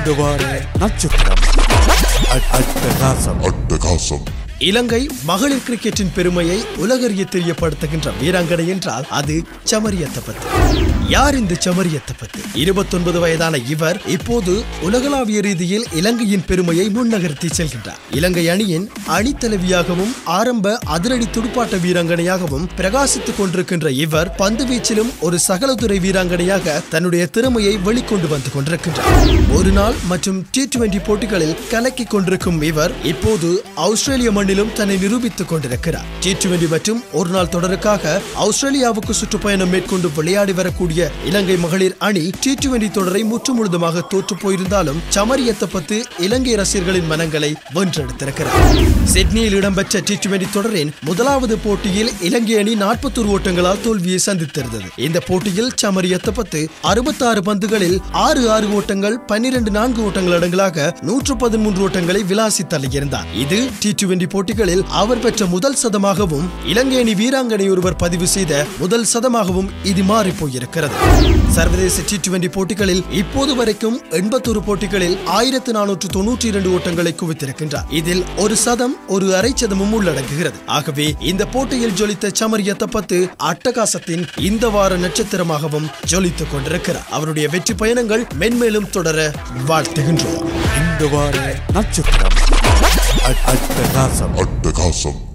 இந்த வார நட்சத்திரம் அட்- அட்டகாசம் அட்டகாசம் இலங்கை மகளிர் கிரிக்கெட்டின் பெருமையை உலகறிய தெரியப்படுத்துகின்ற வீராங்கனை என்றால் அது சமரியத்தப்பத்து யார் இந்த சமரியத்தப்பத்து இருபத்தொன்பது வயதான இவர் இப்போது உலகளாவிய ரீதியில் இலங்கையின் பெருமையை முன்னகர்த்தி செல்கின்றார் இலங்கை அணியின் அணித்தலைவியாகவும் ஆரம்ப அதிரடி துடுப்பாட்ட வீராங்கனையாகவும் பிரகாசித்துக் கொண்டிருக்கின்ற இவர் பந்து வீச்சிலும் ஒரு சகலதுறை வீராங்கனையாக தன்னுடைய திறமையை வெளிக்கொண்டு வந்து கொண்டிருக்கின்றார் ஒரு நாள் மற்றும் டி டுவெண்டி போட்டிகளில் கலக்கிக் கொண்டிருக்கும் இவர் இப்போது ஆஸ்திரேலிய மண்ணிலும் தன்னை நிரூபித்துக் கொண்டிருக்கிறார் டி டுவெண்டி மற்றும் ஒரு நாள் தொடருக்காக ஆஸ்திரேலியாவுக்கு சுற்றுப்பயணம் மேற்கொண்டு விளையாடி வரக்கூடிய இலங்கை மகளிர் அணி டி டுவெண்டி தொடரை முற்றுமுழுதுமாக தோற்று போயிருந்தாலும் சமரியத்தப்பத்து இலங்கை ரசிகர்களின் மனங்களை வென்றெடுத்திருக்கிறார் சிட்னியில் இடம்பெற்ற டி டுவெண்டி தொடரின் முதலாவது போட்டியில் இலங்கை அணி நாற்பத்தொரு ஓட்டங்களால் தோல்வியை சந்தித்திருந்தது இந்த போட்டியில் சமரியத்தப்பத்து அறுபத்தாறு பந்துகளில் ஆறு ஆறு ஓட்டங்கள் பன்னிரண்டு நான்கு ஓட்டங்கள் அடங்கலாக நூற்று பதிமூன்று ஓட்டங்களை விளாசி தள்ளியிருந்தார் இது டி டுவெண்டி போட்டிகளில் அவர் பெற்ற முதல் சதமாகவும் இலங்கை அணி வீராங்கனை ஒருவர் பதிவு செய்த முதல் சதமாகவும் இது மாறி போயிருக்கிறது சர்வதேச டி டுவெண்டி போட்டிகளில் இப்போது வரைக்கும் எண்பத்தொரு போட்டிகளில் ஆயிரத்து நானூற்று தொன்னூற்றி இரண்டு ஓட்டங்களை குவித்திருக்கின்றார் இதில் ஒரு சதம் ஒரு அரை சதமும் உள்ளடங்குகிறது ஆகவே இந்த போட்டியில் ஜொலித்த சமரியத்தப்பத்து அட்டகாசத்தின் இந்த வார நட்சத்திரமாகவும் ஜொலித்துக் கொண்டிருக்கிறார் அவருடைய வெற்றி பயணங்கள் மென்மேலும் தொடர வாழ்த்துகின்றோம் இந்த வார நட்சத்திரம் அட்- அட்டகாசம் அட்டகாசம்